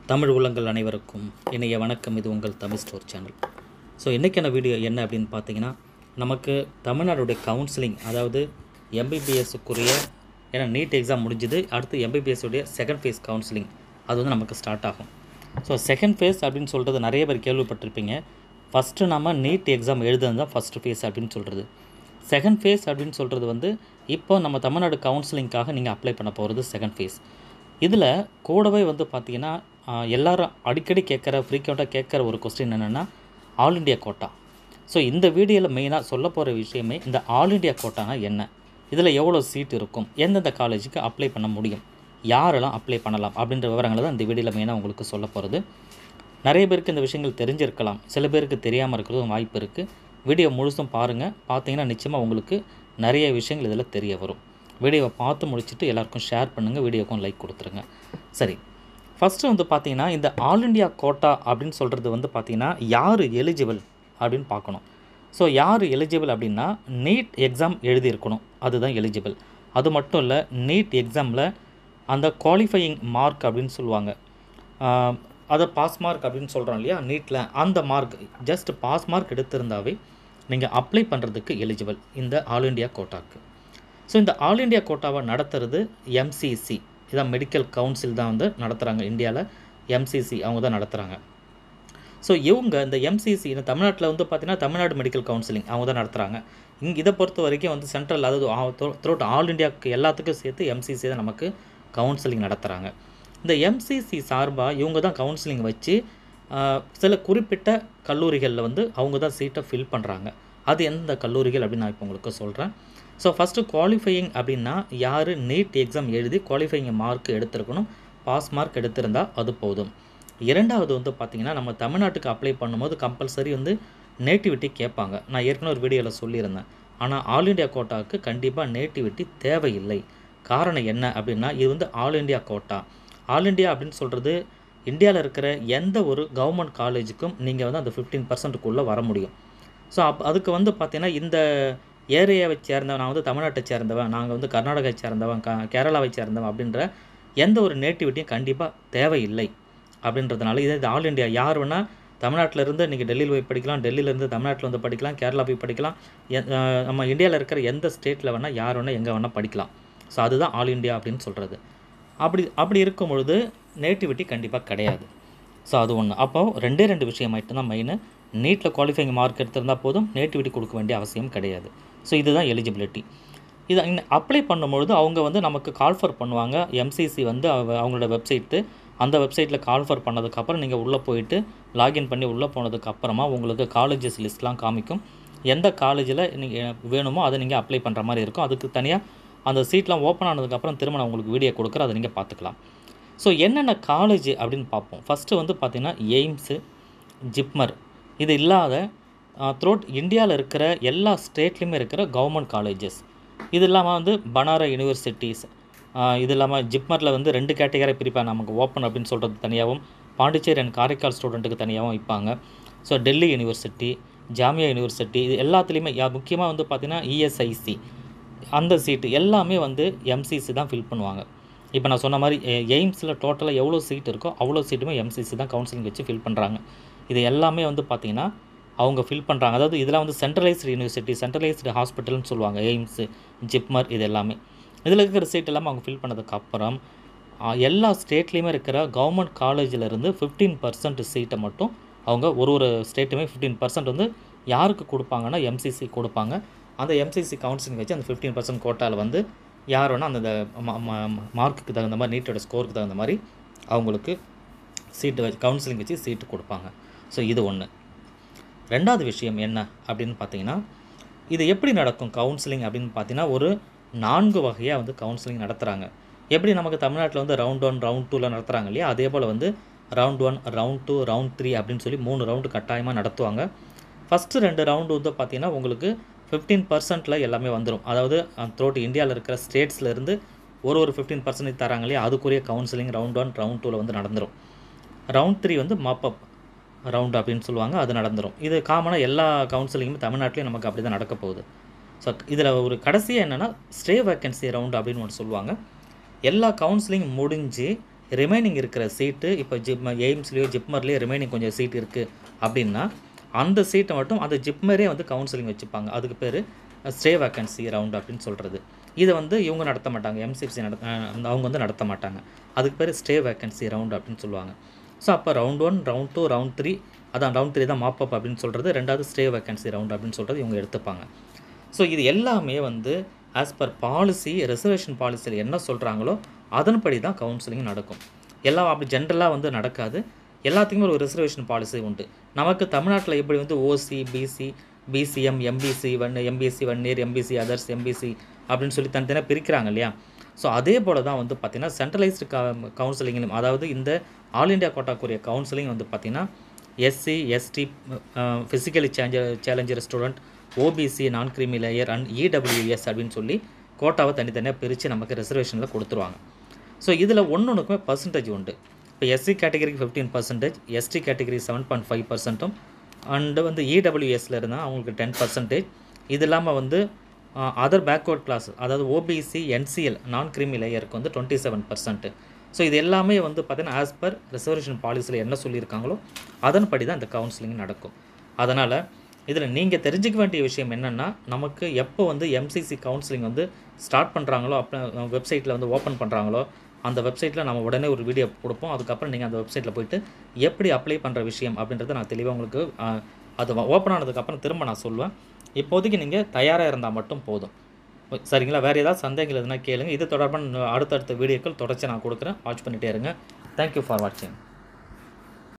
தமிழ் உள்ளங்கள் அனைவருக்கும் இணைய வணக்கம் இது உங்கள் தமிழ் ஸ்டோர் சேனல் ஸோ இன்றைக்கான வீடியோ என்ன அப்படின்னு பார்த்தீங்கன்னா நமக்கு தமிழ்நாடுடைய கவுன்சிலிங் அதாவது எம்பிபிஎஸ்க்குரிய ஏன்னா நீட் எக்ஸாம் முடிஞ்சுது அடுத்து எம்பிபிஎஸ் உடைய செகண்ட் ஃபேஸ் கவுன்சிலிங் அது வந்து நமக்கு ஸ்டார்ட் ஆகும் ஸோ செகண்ட் ஃபேஸ் அப்படின்னு சொல்கிறது நிறைய பேர் கேள்விப்பட்டிருப்பீங்க ஃபஸ்ட்டு நம்ம நீட் எக்ஸாம் எழுதுனது தான் ஃபஸ்ட்டு ஃபேஸ் அப்படின்னு சொல்கிறது செகண்ட் ஃபேஸ் அப்படின்னு சொல்கிறது வந்து இப்போ நம்ம தமிழ்நாடு கவுன்சிலிங்காக நீங்கள் அப்ளை பண்ண போகிறது செகண்ட் ஃபேஸ் இதில் கூடவே வந்து பார்த்தீங்கன்னா ஆஹ், எல்லாரும் அடிக்கடி கேட்குற ஃப்ரீக்வெண்ட்டாக கேட்குற ஒரு கொஸ்டின் என்னென்னா ஆல் இண்டியா கோட்டா ஸோ இந்த வீடியோவில் மெயினாக சொல்ல போகிற விஷயமே இந்த ஆல் இண்டியா கோட்டானா என்ன இதில் எவ்வளோ சீட் இருக்கும் எந்தெந்த காலேஜுக்கு அப்ளை பண்ண முடியும் யாரெல்லாம் அப்ளை பண்ணலாம் அப்படின்ற விவரங்களை தான் இந்த வீடியோவில் மெயினாக உங்களுக்கு சொல்ல போகிறது நிறைய பேருக்கு இந்த விஷயங்கள் தெரிஞ்சிருக்கலாம் சில பேருக்கு தெரியாமல் இருக்கிறதும் வாய்ப்பு இருக்குது வீடியோ முழுசும் பாருங்கள் பார்த்தீங்கன்னா நிச்சயமாக உங்களுக்கு நிறைய விஷயங்கள் இதில் தெரிய வரும் வீடியோவை பார்த்து முடிச்சுட்டு எல்லாருக்கும் ஷேர் பண்ணுங்கள் வீடியோக்கும் லைக் கொடுத்துருங்க சரி ஃபஸ்ட்டு வந்து பார்த்தீங்கன்னா இந்த ஆல் இண்டியா கோட்டா அப்படின்னு சொல்கிறது வந்து பார்த்தீங்கன்னா யார் எலிஜிபிள் அப்படின்னு பார்க்கணும் ஸோ யார் எலிஜிபிள் அப்படின்னா நீட் எக்ஸாம் எழுதியிருக்கணும் அதுதான் எலிஜிபிள் அது மட்டும் இல்லை நீட் எக்ஸாமில் அந்த குவாலிஃபையிங் மார்க் அப்படின்னு சொல்லுவாங்க ஆஹ், அதை பாஸ் மார்க் அப்படின்னு சொல்கிறோம் இல்லையா நீட்டில் அந்த மார்க் ஜஸ்ட் பாஸ் மார்க் எடுத்திருந்தாவே நீங்கள் அப்ளை பண்ணுறதுக்கு எலிஜிபிள் இந்த ஆல் இண்டியா கோட்டாக்கு ஸோ இந்த ஆல் இண்டியா கோட்டாவை நடத்துறது எம்சிசி இதான் மெடிக்கல் கவுன்சில் தான் வந்து நடத்துகிறாங்க இந்தியாவில் எம்சிசி அவங்க தான் நடத்துகிறாங்க ஸோ இவங்க இந்த எம்சிசி இந்த தமிழ்நாட்டில் வந்து பார்த்தீங்கன்னா தமிழ்நாடு மெடிக்கல் கவுன்சிலிங் அவங்க தான் நடத்துகிறாங்க இங்கே இதை பொறுத்த வரைக்கும் வந்து சென்ட்ரல் அதாவது த்ரூட் ஆல் இண்டியாவுக்கு எல்லாத்துக்கும் சேர்த்து எம்சிசி தான் நமக்கு கவுன்சிலிங் நடத்துகிறாங்க இந்த எம்சிசி சார்பாக இவங்க தான் கவுன்சிலிங் வச்சு ஆஹ், சில குறிப்பிட்ட கல்லூரிகளில் வந்து அவங்க தான் சீட்டை ஃபில் பண்ணுறாங்க அது எந்த கல்லூரிகள் அப்படின்னு நான் இப்போ உங்களுக்கு சொல்கிறேன் ஸோ ஃபஸ்ட்டு குவாலிஃபையிங் அப்படின்னா யார் நீட் எக்ஸாம் எழுதி குவாலிஃபையிங் மார்க் எடுத்திருக்கணும் பாஸ் மார்க் எடுத்திருந்தால் அது போதும் இரண்டாவது வந்து பார்த்திங்கன்னா நம்ம தமிழ்நாட்டுக்கு அப்ளை பண்ணும்போது கம்பல்சரி வந்து நேட்டிவிட்டி கேட்பாங்க நான் ஏற்கனவே ஒரு வீடியோவில் சொல்லியிருந்தேன் ஆனால் ஆல் இண்டியா கோட்டாவுக்கு கண்டிப்பாக நேட்டிவிட்டி தேவையில்லை காரணம் என்ன அப்படின்னா இது வந்து all India quota all India அப்படின்னு சொல்கிறது இந்தியாவில் இருக்கிற எந்த ஒரு கவர்மெண்ட் காலேஜுக்கும் நீங்கள் வந்து அந்த ஃபிஃப்டீன் பர்சன்ட்டுக்குள்ளே வர முடியும் ஸோ அப் அதுக்கு வந்து பார்த்தீங்கன்னா இந்த ஏரியாவை சேர்ந்தவன் நான் வந்து தமிழ்நாட்டை சேர்ந்தவன் நாங்கள் வந்து கர்நாடகாவை சேர்ந்தவன் க கேரளாவை சேர்ந்தவன் அப்படின்ற எந்த ஒரு நேட்டிவிட்டியும் கண்டிப்பாக தேவையில்லை அப்படின்றதுனால இது இது ஆல் இண்டியா யார் வேணால் தமிழ்நாட்டில் இருந்து நீங்கள் டெல்லியில் போய் படிக்கலாம் டெல்லியிலேருந்து தமிழ்நாட்டில் வந்து படிக்கலாம் கேரளா போய் படிக்கலாம் எ- அஹ் நம்ம இந்தியாவில் இருக்கிற எந்த ஸ்டேட்டில் வேணால் யார் வேணால் எங்கே வேணால் படிக்கலாம் ஸோ அதுதான் ஆல் இண்டியா அப்படின்னு சொல்கிறது அப்படி அப்படி இருக்கும் பொழுது நேட்டிவிட்டி கண்டிப்பாக கிடையாது ஸோ அது ஒன்று அப்போ ரெண்டே ரெண்டு விஷயம் மட்டும்தான் மெயின் நீட்டில் குவாலிஃபைங் மார்க் எடுத்திருந்தால் போதும் நேட்டிவிட்டி கொடுக்க வேண்டிய அவசியம் கிடையாது ஸோ இதுதான் எலிஜிபிலிட்டி இதை அப்ளை பண்ணும்பொழுது அவங்க வந்து நமக்கு கால்ஃபர் பண்ணுவாங்க எம்சிசி வந்து அவ- அவங்களோட வெப்சைட்டு அந்த வெப்சைட்டில் கால்ஃபர் பண்ணதுக்கப்புறம் நீங்கள் உள்ளே போயிட்டு லாகின் பண்ணி உள்ளே போனதுக்கு அப்புறமா உங்களுக்கு காலேஜஸ் லிஸ்ட்லாம் காமிக்கும் எந்த காலேஜில் நீங்கள் வேணுமோ அதை நீங்கள் அப்ளை பண்ணுற மாதிரி இருக்கும் அதுக்கு தனியாக அந்த சீட்லாம் ஓப்பன் ஆனதுக்கப்புறம் திரும்ப நான் உங்களுக்கு வீடியோ கொடுக்குறேன் அதை நீங்கள் பார்த்துக்கலாம் ஸோ என்னென்ன காலேஜ் அப்படின்னு பார்ப்போம் ஃபஸ்ட்டு வந்து பார்த்திங்கன்னா எய்ம்ஸு ஜிப்மர் இது இல்லாத த்ரோட் இந்தியாவில் இருக்கிற எல்லா ஸ்டேட்லேயுமே இருக்கிற கவர்மெண்ட் காலேஜஸ் இது இல்லாமல் வந்து பனாரா யூனிவர்சிட்டிஸ் இது இல்லாமல் ஜிப்மரில் வந்து ரெண்டு கேட்டகரி பிரிப்பாங்க நமக்கு ஓப்பன் அப்படின்னு சொல்கிறது தனியாகவும் பாண்டிச்சேரி அண்ட் காரைக்கால் ஸ்டூடெண்ட்டுக்கு தனியாகவும் வைப்பாங்க so Delhi university Jamia university இது எல்லாத்துலேயுமே முக்கியமாக வந்து பார்த்திங்கன்னா இஎஸ்ஐசி அந்த சீட்டு எல்லாமே வந்து எம்சிசி தான் ஃபில் பண்ணுவாங்க இப்போ நான் சொன்ன மாதிரி எய்ம்ஸில் டோட்டலாக எவ்வளோ சீட் இருக்கோ அவ்வளோ சீட்டுமே எம்சிசி தான் கவுன்சிலிங் வச்சு ஃபில் பண்ணுறாங்க இது எல்லாமே வந்து பார்த்திங்கன்னா அவங்க ஃபில் பண்ணுறாங்க அதாவது இதெல்லாம் வந்து சென்ட்ரலைஸ்டு யூனிவர்சிட்டி சென்ட்ரலைஸ்டு ஹாஸ்பிட்டல்னு சொல்லுவாங்க எய்ம்ஸு ஜிப்மர் இது எல்லாமே இதில் இருக்கிற சீட் எல்லாமே அவங்க ஃபில் பண்ணதுக்கப்புறம் எல்லா ஸ்டேட்லேயுமே இருக்கிற கவர்மெண்ட் காலேஜில் இருந்து ஃபிஃப்டீன் பர்சன்ட் சீட்டை மட்டும் அவங்க ஒரு ஒரு ஸ்டேட்டுமே ஃபிஃப்டீன் பர்சன்ட் வந்து யாருக்கு கொடுப்பாங்கன்னா எம்சிசி கொடுப்பாங்க அந்த எம்சிசி கவுன்சிலிங் வச்சு அந்த ஃபிஃப்டீன் பர்சன்ட் கோட்டாவில் வந்து யார் வேணால் அந்த மார்க்குக்கு தகுந்த மாதிரி நீட்டோட ஸ்கோருக்கு தகுந்த மாதிரி அவங்களுக்கு சீட்டு வச்சு கவுன்சிலிங் வச்சு சீட்டு கொடுப்பாங்க ஸோ இது ஒன்று ரெண்டாவது விஷயம் என்ன அப்படின்னு பார்த்தீங்கன்னா இது எப்படி நடக்கும் கவுன்சிலிங் அப்படின்னு பார்த்தீங்கன்னா ஒரு நான்கு வகையாக வந்து கவுன்சிலிங் நடத்துகிறாங்க எப்படி நமக்கு தமிழ்நாட்டில் வந்து ரவுண்ட் ஒன் ரவுண்ட் டூவில் நடத்துகிறாங்க இல்லையா அதே போல் வந்து round one round two round three அப்படின்னு சொல்லி மூணு ரவுண்டு கட்டாயமாக நடத்துவாங்க ஃபஸ்ட்டு ரெண்டு ரவுண்டு வந்து பார்த்தீங்கன்னா உங்களுக்கு ஃபிஃப்டீன் பர்சன்ட்டில் எல்லாமே வந்துடும் அதாவது த்ரோட் இந்தியாவில் இருக்கிற ஸ்டேட்ஸில் இருந்து ஒரு ஒரு ஃபிஃப்டீன் பர்சன்டேஜ் தராங்க இல்லையா அதுக்குரிய கவுன்சிலிங் ரவுண்ட் ஒன் ரவுண்ட் டூவில் வந்து நடந்துடும் ரவுண்ட் த்ரீ வந்து மாப்பப் ரவுண்ட் அப்படின்னு சொல்லுவாங்க அது நடந்துடும் இது காமனாக எல்லா கவுன்சிலிங்குமே தமிழ்நாட்டிலையும் நமக்கு அப்படி தான் நடக்க போகுது ஸோ இதில் ஒரு கடைசியாக என்னென்னா ஸ்டே வேக்கன்சி ரவுண்ட் அப்படின்னு ஒன்று சொல்லுவாங்க எல்லா கவுன்சிலிங் முடிஞ்சு ரிமைனிங் இருக்கிற சீட்டு இப்போ ஜிப் எய்ம்ஸ்லேயோ ஜிப்மர்லேயோ ரிமைனிங் கொஞ்சம் சீட் இருக்குது அப்படின்னா அந்த சீட்டை மட்டும் அந்த ஜிப்மரே வந்து கவுன்சிலிங் வச்சுப்பாங்க அதுக்கு பேர் ஸ்டே வேக்கன்சி ரவுண்ட் அப்படின்னு சொல்கிறது இதை வந்து இவங்க நடத்த மாட்டாங்க எம்சிஎஃப்சி நட அஹ் அவங்க வந்து நடத்த மாட்டாங்க அதுக்கு பேர் ஸ்டே வேக்கன்சி ரவுண்ட் அப்படின்னு சொல்லுவாங்க ஸோ அப்போ round one round two round three அதான் ரவுண்ட் த்ரீ தான் மாப் அப் அப்படின்னு சொல்கிறது ரெண்டாவது ஸ்டே வேக்கன்சி ரவுண்ட் அப்படின்னு சொல்கிறது இவங்க எடுத்துப்பாங்க ஸோ இது எல்லாமே வந்து ஆஸ் பர் பாலிசி ரிசர்வேஷன் பாலிசியில் என்ன சொல்கிறாங்களோ அதன்படி தான் கவுன்சிலிங் நடக்கும் எல்லாம் அப்படி ஜென்ரலாக வந்து நடக்காது எல்லாத்துக்குமே ஒரு ரிசர்வேஷன் பாலிசி உண்டு நமக்கு தமிழ்நாட்டில் எப்படி வந்து OC BC BCM MBC one MBSC one year MBC others MBC அப்படின்னு சொல்லி தனித்தனியாக பிரிக்கிறாங்க இல்லையா ஸோ அதே போல் தான் வந்து பார்த்திங்கன்னா சென்ட்ரலைஸ்டு கவுன்சிலிங்கிலும் அதாவது இந்த ஆல் இண்டியா கோட்டாக்குரிய கவுன்சிலிங் வந்து பார்த்திங்கன்னா SC ST physically change challenger student OBC non creamy layer and EWS அப்படின்னு சொல்லி கோட்டாவை தனித்தனியாக பிரித்து நமக்கு ரிசர்வேஷனில் கொடுத்துருவாங்க ஸோ இதில் ஒன்றொன்றுக்குமே பர்சன்டேஜ் உண்டு இப்போ எஸ்சி கேட்டகரிக்கு fifteen percentage ST category seven point five பர்சன்ட்டும் அண்டு வந்து இடபிள்யூஎஸ்ல இருந்தால் அவங்களுக்கு டென் பர்சன்டேஜ் இது இல்லாமல் வந்து அதர் பேக்வர்ட் கிளாஸ் அதாவது ஓபிசி என்சிஎல் நான் கிரிமி லேயருக்கு வந்து டுவெண்ட்டி செவன் பர்சன்ட் ஸோ இது எல்லாமே வந்து பார்த்தீங்கன்னா ஆஸ் பர் ரிசர்வேஷன் பாலிசியில் என்ன சொல்லியிருக்காங்களோ அதன்படி தான் இந்த கவுன்சிலிங் நடக்கும் அதனால் இதில் நீங்கள் தெரிஞ்சுக்க வேண்டிய விஷயம் என்னென்னா நமக்கு எப்போ வந்து எம்சிசி கவுன்சிலிங் வந்து ஸ்டார்ட் பண்ணுறாங்களோ அப்போ வெப்சைட்டில் வந்து ஓப்பன் பண்ணுறாங்களோ அந்த வெப்சைட்டில் நம்ம உடனே ஒரு வீடியோ கொடுப்போம் அதுக்கப்புறம் நீங்கள் அந்த வெப்சைட்டில் போயிட்டு எப்படி அப்ளை பண்ணுற விஷயம் அப்படின்றத நான் தெளிவாக உங்களுக்கு ஆ, அது ஓப்பன் ஆனதுக்கப்புறம் திரும்ப நான் சொல்லுவேன் இப்போதைக்கு நீங்கள் தயாராக இருந்தால் மட்டும் போதும் சரிங்களா வேறு ஏதாவது சந்தேகங்கள் எதுனா கேளுங்க இது தொடர்பான அடுத்தடுத்த வீடியோக்கள் தொடர்ச்சி நான் கொடுக்குறேன் வாட்ச் பண்ணிகிட்டே இருங்க தேங்க்யூ ஃபார் வாட்சிங்